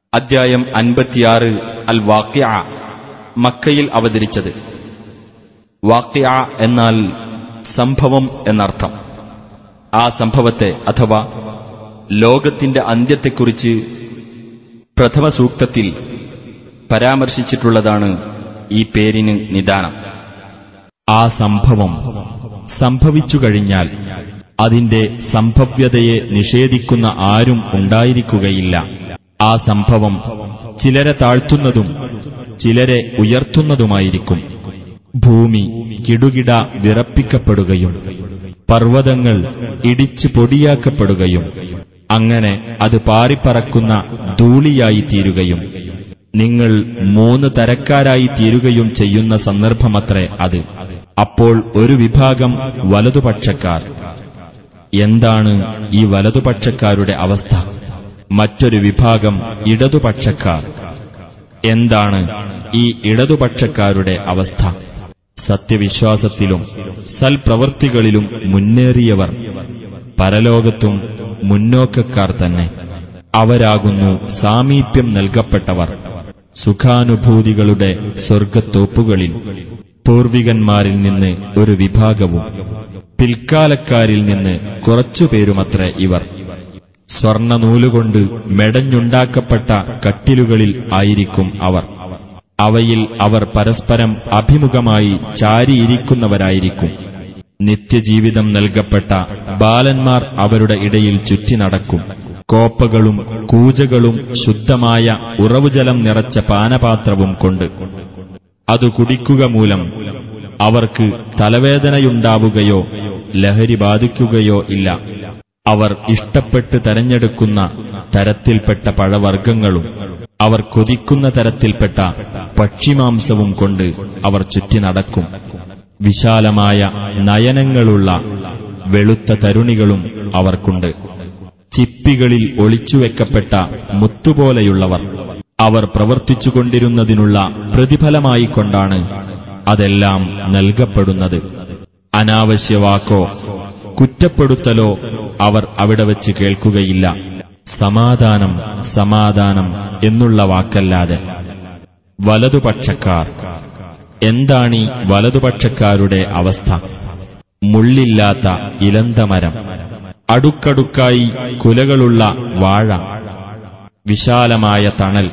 അദ്ധ്യായം അൻപത്തിയാറ് അൽ വാക്യ മക്കയിൽ അവതരിച്ചത് വാക്യ എന്നാൽ സംഭവം എന്നർത്ഥം ആ സംഭവത്തെ അഥവാ ലോകത്തിന്റെ അന്ത്യത്തെക്കുറിച്ച് പ്രഥമ സൂക്തത്തിൽ പരാമർശിച്ചിട്ടുള്ളതാണ് ഈ പേരിന് നിദാനം ആ സംഭവം സംഭവിച്ചു കഴിഞ്ഞാൽ അതിന്റെ സംഭവ്യതയെ നിഷേധിക്കുന്ന ആരും ഉണ്ടായിരിക്കുകയില്ല ആ സംഭവം ചിലരെ താഴ്ത്തുന്നതും ചിലരെ ഉയർത്തുന്നതുമായിരിക്കും ഭൂമി കിടുകിട വിറപ്പിക്കപ്പെടുകയും പർവ്വതങ്ങൾ ഇടിച്ചു പൊടിയാക്കപ്പെടുകയും അങ്ങനെ അത് പാറിപ്പറക്കുന്ന ധൂളിയായി തീരുകയും നിങ്ങൾ മൂന്ന് തരക്കാരായി തീരുകയും ചെയ്യുന്ന സന്ദർഭമത്രേ അത് അപ്പോൾ ഒരു വിഭാഗം വലതുപക്ഷക്കാർ എന്താണ് ഈ വലതുപക്ഷക്കാരുടെ അവസ്ഥ മറ്റൊരു വിഭാഗം ഇടതുപക്ഷക്കാർ എന്താണ് ഈ ഇടതുപക്ഷക്കാരുടെ അവസ്ഥ സത്യവിശ്വാസത്തിലും സൽപ്രവൃത്തികളിലും മുന്നേറിയവർ പരലോകത്തും മുന്നോക്കക്കാർ തന്നെ അവരാകുന്നു സാമീപ്യം നൽകപ്പെട്ടവർ സുഖാനുഭൂതികളുടെ സ്വർഗത്തോപ്പുകളിൽ പൂർവികന്മാരിൽ നിന്ന് ഒരു വിഭാഗവും പിൽക്കാലക്കാരിൽ നിന്ന് കുറച്ചുപേരുമത്രേ ഇവർ സ്വർണനൂലുകൊണ്ട് മെടഞ്ഞുണ്ടാക്കപ്പെട്ട കട്ടിലുകളിൽ ആയിരിക്കും അവർ അവയിൽ അവർ പരസ്പരം അഭിമുഖമായി ചാരിയിരിക്കുന്നവരായിരിക്കും നിത്യജീവിതം നൽകപ്പെട്ട ബാലന്മാർ അവരുടെ ഇടയിൽ ചുറ്റി നടക്കും കോപ്പകളും കൂജകളും ശുദ്ധമായ ഉറവുജലം നിറച്ച പാനപാത്രവും കൊണ്ട് അതു കുടിക്കുക മൂലം അവർക്ക് തലവേദനയുണ്ടാവുകയോ ലഹരി ബാധിക്കുകയോ ഇല്ല അവർ ഇഷ്ടപ്പെട്ട് തെരഞ്ഞെടുക്കുന്ന തരത്തിൽപ്പെട്ട പഴവർഗ്ഗങ്ങളും അവർ കൊതിക്കുന്ന തരത്തിൽപ്പെട്ട പക്ഷിമാംസവും കൊണ്ട് അവർ ചുറ്റി നടക്കും വിശാലമായ നയനങ്ങളുള്ള വെളുത്ത തരുണികളും അവർക്കുണ്ട് ചിപ്പികളിൽ ഒളിച്ചുവെക്കപ്പെട്ട മുത്തുപോലെയുള്ളവർ അവർ പ്രവർത്തിച്ചുകൊണ്ടിരുന്നതിനുള്ള പ്രതിഫലമായിക്കൊണ്ടാണ് അതെല്ലാം നൽകപ്പെടുന്നത് അനാവശ്യവാക്കോ കുറ്റപ്പെടുത്തലോ അവർ അവിടെ വച്ച് കേൾക്കുകയില്ല സമാധാനം സമാധാനം എന്നുള്ള വാക്കല്ലാതെ വലതുപക്ഷക്കാർ എന്താണീ വലതുപക്ഷക്കാരുടെ അവസ്ഥ മുള്ളില്ലാത്ത ഇലന്തമരം അടുക്കടുക്കായി കുലകളുള്ള വാഴ വിശാലമായ തണൽ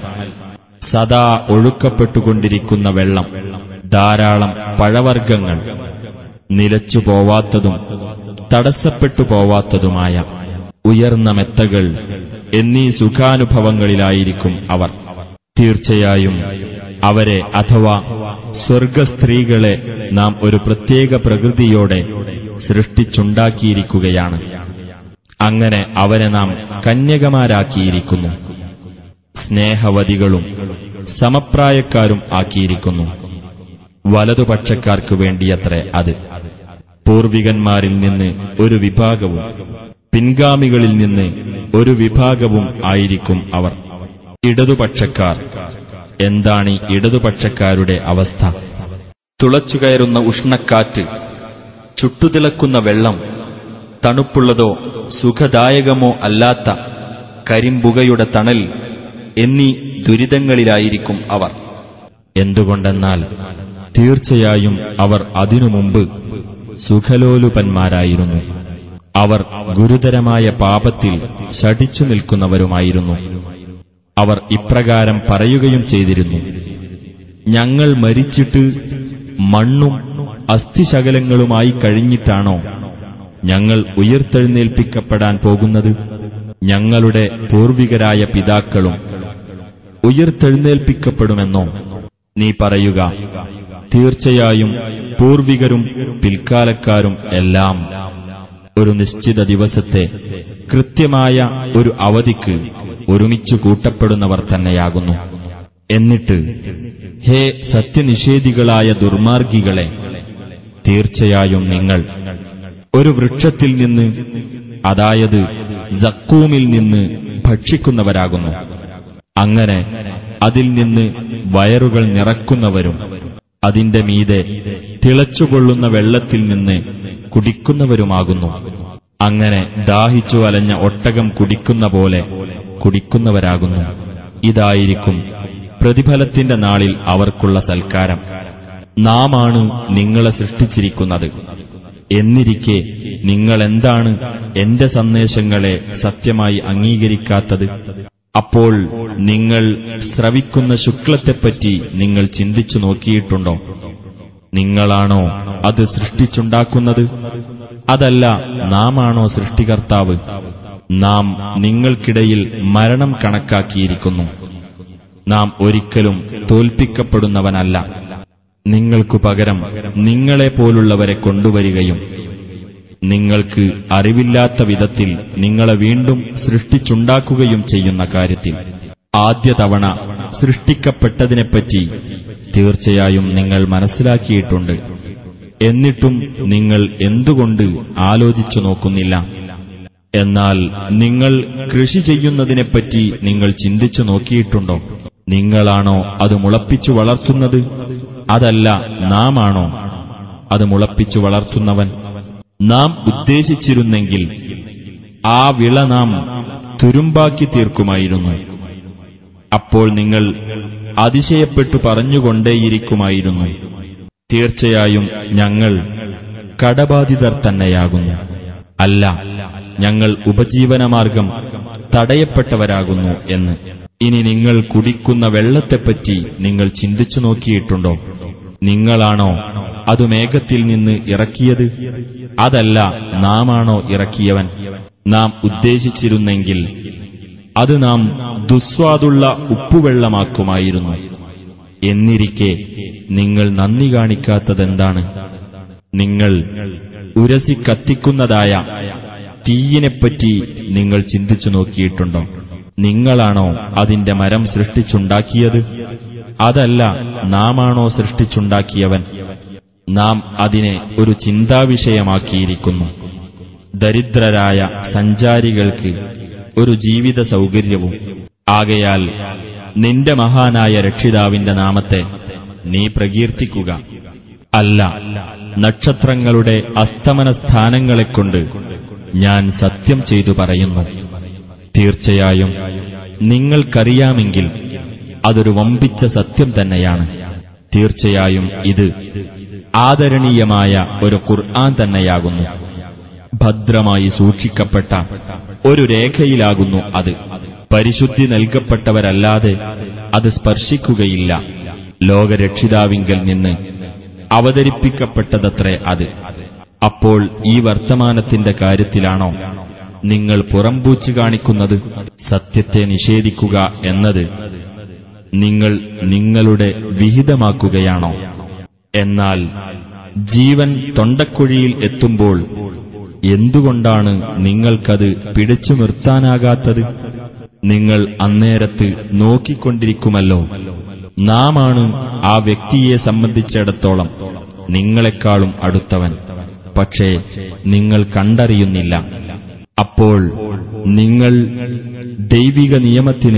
സദാ ഒഴുക്കപ്പെട്ടുകൊണ്ടിരിക്കുന്ന വെള്ളം ധാരാളം പഴവർഗ്ഗങ്ങൾ നിലച്ചു പോവാത്തതും തടസ്സപ്പെട്ടു പോവാത്തതുമായ ഉയർന്ന മെത്തകൾ എന്നീ സുഖാനുഭവങ്ങളിലായിരിക്കും അവർ തീർച്ചയായും അവരെ അഥവാ സ്വർഗസ്ത്രീകളെ നാം ഒരു പ്രത്യേക പ്രകൃതിയോടെ സൃഷ്ടിച്ചുണ്ടാക്കിയിരിക്കുകയാണ് അങ്ങനെ അവരെ നാം കന്യകമാരാക്കിയിരിക്കുന്നു സ്നേഹവതികളും സമപ്രായക്കാരും ആക്കിയിരിക്കുന്നു വലതുപക്ഷക്കാർക്ക് വേണ്ടിയത്രേ അത് പൂർവികന്മാരിൽ നിന്ന് ഒരു വിഭാഗവും പിൻഗാമികളിൽ നിന്ന് ഒരു വിഭാഗവും ആയിരിക്കും അവർ ഇടതുപക്ഷക്കാർ എന്താണ് ഇടതുപക്ഷക്കാരുടെ അവസ്ഥ തുളച്ചുകയറുന്ന ഉഷ്ണക്കാറ്റ് ചുട്ടുതിളക്കുന്ന വെള്ളം തണുപ്പുള്ളതോ സുഖദായകമോ അല്ലാത്ത കരിമ്പുകയുടെ തണൽ എന്നീ ദുരിതങ്ങളിലായിരിക്കും അവർ എന്തുകൊണ്ടെന്നാൽ തീർച്ചയായും അവർ അതിനു മുമ്പ് സുഖലോലുപന്മാരായിരുന്നു അവർ ഗുരുതരമായ പാപത്തിൽ ശഠിച്ചു നിൽക്കുന്നവരുമായിരുന്നു അവർ ഇപ്രകാരം പറയുകയും ചെയ്തിരുന്നു ഞങ്ങൾ മരിച്ചിട്ട് മണ്ണും അസ്ഥിശകലങ്ങളുമായി കഴിഞ്ഞിട്ടാണോ ഞങ്ങൾ ഉയർത്തെഴുന്നേൽപ്പിക്കപ്പെടാൻ പോകുന്നത് ഞങ്ങളുടെ പൂർവികരായ പിതാക്കളും ഉയർത്തെഴുന്നേൽപ്പിക്കപ്പെടുമെന്നോ നീ പറയുക തീർച്ചയായും പൂർവികരും പിൽക്കാലക്കാരും എല്ലാം ഒരു നിശ്ചിത ദിവസത്തെ കൃത്യമായ ഒരു അവധിക്ക് ഒരുമിച്ചു കൂട്ടപ്പെടുന്നവർ തന്നെയാകുന്നു എന്നിട്ട് ഹേ സത്യനിഷേധികളായ ദുർമാർഗികളെ തീർച്ചയായും നിങ്ങൾ ഒരു വൃക്ഷത്തിൽ നിന്ന് അതായത് സക്കൂമിൽ നിന്ന് ഭക്ഷിക്കുന്നവരാകുന്നു അങ്ങനെ അതിൽ നിന്ന് വയറുകൾ നിറക്കുന്നവരും അതിന്റെ മീതെ തിളച്ചുകൊള്ളുന്ന വെള്ളത്തിൽ നിന്ന് കുടിക്കുന്നവരുമാകുന്നു അങ്ങനെ ദാഹിച്ചു വലഞ്ഞ ഒട്ടകം കുടിക്കുന്ന പോലെ കുടിക്കുന്നവരാകുന്നു ഇതായിരിക്കും പ്രതിഫലത്തിന്റെ നാളിൽ അവർക്കുള്ള സൽക്കാരം നാമാണ് നിങ്ങളെ സൃഷ്ടിച്ചിരിക്കുന്നത് എന്നിരിക്കെ നിങ്ങളെന്താണ് എന്റെ സന്ദേശങ്ങളെ സത്യമായി അംഗീകരിക്കാത്തത് അപ്പോൾ നിങ്ങൾ ശ്രവിക്കുന്ന ശുക്ലത്തെപ്പറ്റി നിങ്ങൾ ചിന്തിച്ചു നോക്കിയിട്ടുണ്ടോ നിങ്ങളാണോ അത് സൃഷ്ടിച്ചുണ്ടാക്കുന്നത് അതല്ല നാമാണോ സൃഷ്ടികർത്താവ് നാം നിങ്ങൾക്കിടയിൽ മരണം കണക്കാക്കിയിരിക്കുന്നു നാം ഒരിക്കലും തോൽപ്പിക്കപ്പെടുന്നവനല്ല നിങ്ങൾക്കു പകരം നിങ്ങളെപ്പോലുള്ളവരെ കൊണ്ടുവരികയും നിങ്ങൾക്ക് അറിവില്ലാത്ത വിധത്തിൽ നിങ്ങളെ വീണ്ടും സൃഷ്ടിച്ചുണ്ടാക്കുകയും ചെയ്യുന്ന കാര്യത്തിൽ ആദ്യ തവണ സൃഷ്ടിക്കപ്പെട്ടതിനെപ്പറ്റി തീർച്ചയായും നിങ്ങൾ മനസ്സിലാക്കിയിട്ടുണ്ട് എന്നിട്ടും നിങ്ങൾ എന്തുകൊണ്ട് ആലോചിച്ചു നോക്കുന്നില്ല എന്നാൽ നിങ്ങൾ കൃഷി ചെയ്യുന്നതിനെപ്പറ്റി നിങ്ങൾ ചിന്തിച്ചു നോക്കിയിട്ടുണ്ടോ നിങ്ങളാണോ അത് മുളപ്പിച്ചു വളർത്തുന്നത് അതല്ല നാമാണോ അത് മുളപ്പിച്ചു വളർത്തുന്നവൻ നാം ഉദ്ദേശിച്ചിരുന്നെങ്കിൽ ആ വിള നാം തുരുമ്പാക്കി തീർക്കുമായിരുന്നു അപ്പോൾ നിങ്ങൾ അതിശയപ്പെട്ടു പറഞ്ഞുകൊണ്ടേയിരിക്കുമായിരുന്നു തീർച്ചയായും ഞങ്ങൾ കടബാധിതർ തന്നെയാകുന്നു അല്ല ഞങ്ങൾ ഉപജീവനമാർഗം തടയപ്പെട്ടവരാകുന്നു എന്ന് ഇനി നിങ്ങൾ കുടിക്കുന്ന വെള്ളത്തെപ്പറ്റി നിങ്ങൾ ചിന്തിച്ചു നോക്കിയിട്ടുണ്ടോ നിങ്ങളാണോ അത് മേഘത്തിൽ നിന്ന് ഇറക്കിയത് അതല്ല നാമാണോ ഇറക്കിയവൻ നാം ഉദ്ദേശിച്ചിരുന്നെങ്കിൽ അത് നാം ദുസ്വാദുള്ള ഉപ്പുവെള്ളമാക്കുമായിരുന്നു എന്നിരിക്കെ നിങ്ങൾ നന്ദി കാണിക്കാത്തതെന്താണ് നിങ്ങൾ ഉരസി കത്തിക്കുന്നതായ തീയിനെപ്പറ്റി നിങ്ങൾ ചിന്തിച്ചു നോക്കിയിട്ടുണ്ടോ നിങ്ങളാണോ അതിന്റെ മരം സൃഷ്ടിച്ചുണ്ടാക്കിയത് അതല്ല നാമാണോ സൃഷ്ടിച്ചുണ്ടാക്കിയവൻ നാം അതിനെ ഒരു ചിന്താവിഷയമാക്കിയിരിക്കുന്നു ദരിദ്രരായ സഞ്ചാരികൾക്ക് ഒരു ജീവിത സൗകര്യവും ആകയാൽ നിന്റെ മഹാനായ രക്ഷിതാവിന്റെ നാമത്തെ നീ പ്രകീർത്തിക്കുക അല്ല നക്ഷത്രങ്ങളുടെ അസ്തമന സ്ഥാനങ്ങളെക്കൊണ്ട് ഞാൻ സത്യം ചെയ്തു പറയുന്നു തീർച്ചയായും നിങ്ങൾക്കറിയാമെങ്കിൽ അതൊരു വമ്പിച്ച സത്യം തന്നെയാണ് തീർച്ചയായും ഇത് ആദരണീയമായ ഒരു ഖുർആൻ തന്നെയാകുന്നു ഭദ്രമായി സൂക്ഷിക്കപ്പെട്ട ഒരു രേഖയിലാകുന്നു അത് പരിശുദ്ധി നൽകപ്പെട്ടവരല്ലാതെ അത് സ്പർശിക്കുകയില്ല ലോകരക്ഷിതാവിങ്കൽ നിന്ന് അവതരിപ്പിക്കപ്പെട്ടതത്രേ അത് അപ്പോൾ ഈ വർത്തമാനത്തിന്റെ കാര്യത്തിലാണോ നിങ്ങൾ പുറംപൂച്ചു കാണിക്കുന്നത് സത്യത്തെ നിഷേധിക്കുക എന്നത് നിങ്ങൾ നിങ്ങളുടെ വിഹിതമാക്കുകയാണോ എന്നാൽ ജീവൻ തൊണ്ടക്കുഴിയിൽ എത്തുമ്പോൾ എന്തുകൊണ്ടാണ് നിങ്ങൾക്കത് പിടിച്ചു നിർത്താനാകാത്തത് നിങ്ങൾ അന്നേരത്ത് നോക്കിക്കൊണ്ടിരിക്കുമല്ലോ നാമാണ് ആ വ്യക്തിയെ സംബന്ധിച്ചിടത്തോളം നിങ്ങളെക്കാളും അടുത്തവൻ പക്ഷേ നിങ്ങൾ കണ്ടറിയുന്നില്ല അപ്പോൾ നിങ്ങൾ ദൈവിക നിയമത്തിന്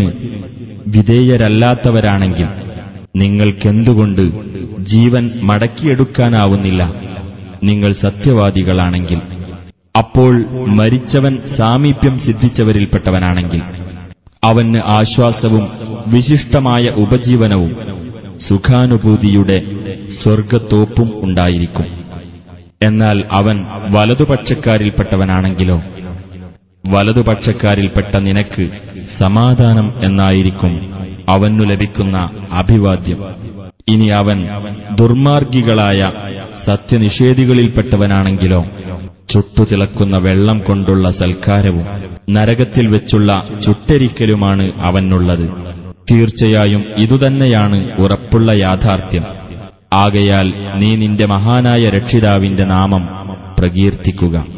വിധേയരല്ലാത്തവരാണെങ്കിൽ നിങ്ങൾക്കെന്തുകൊണ്ട് ജീവൻ മടക്കിയെടുക്കാനാവുന്നില്ല നിങ്ങൾ സത്യവാദികളാണെങ്കിൽ അപ്പോൾ മരിച്ചവൻ സാമീപ്യം സിദ്ധിച്ചവരിൽപ്പെട്ടവനാണെങ്കിൽ അവന് ആശ്വാസവും വിശിഷ്ടമായ ഉപജീവനവും സുഖാനുഭൂതിയുടെ സ്വർഗത്തോപ്പും ഉണ്ടായിരിക്കും എന്നാൽ അവൻ വലതുപക്ഷക്കാരിൽപ്പെട്ടവനാണെങ്കിലോ വലതുപക്ഷക്കാരിൽപ്പെട്ട നിനക്ക് സമാധാനം എന്നായിരിക്കും അവനു ലഭിക്കുന്ന അഭിവാദ്യം ഇനി അവൻ ദുർമാർഗികളായ സത്യനിഷേധികളിൽപ്പെട്ടവനാണെങ്കിലോ ചുട്ടുതിളക്കുന്ന വെള്ളം കൊണ്ടുള്ള സൽക്കാരവും നരകത്തിൽ വെച്ചുള്ള ചുട്ടരിക്കലുമാണ് അവനുള്ളത് തീർച്ചയായും ഇതുതന്നെയാണ് ഉറപ്പുള്ള യാഥാർത്ഥ്യം ആകയാൽ നീ നിന്റെ മഹാനായ രക്ഷിതാവിന്റെ നാമം പ്രകീർത്തിക്കുക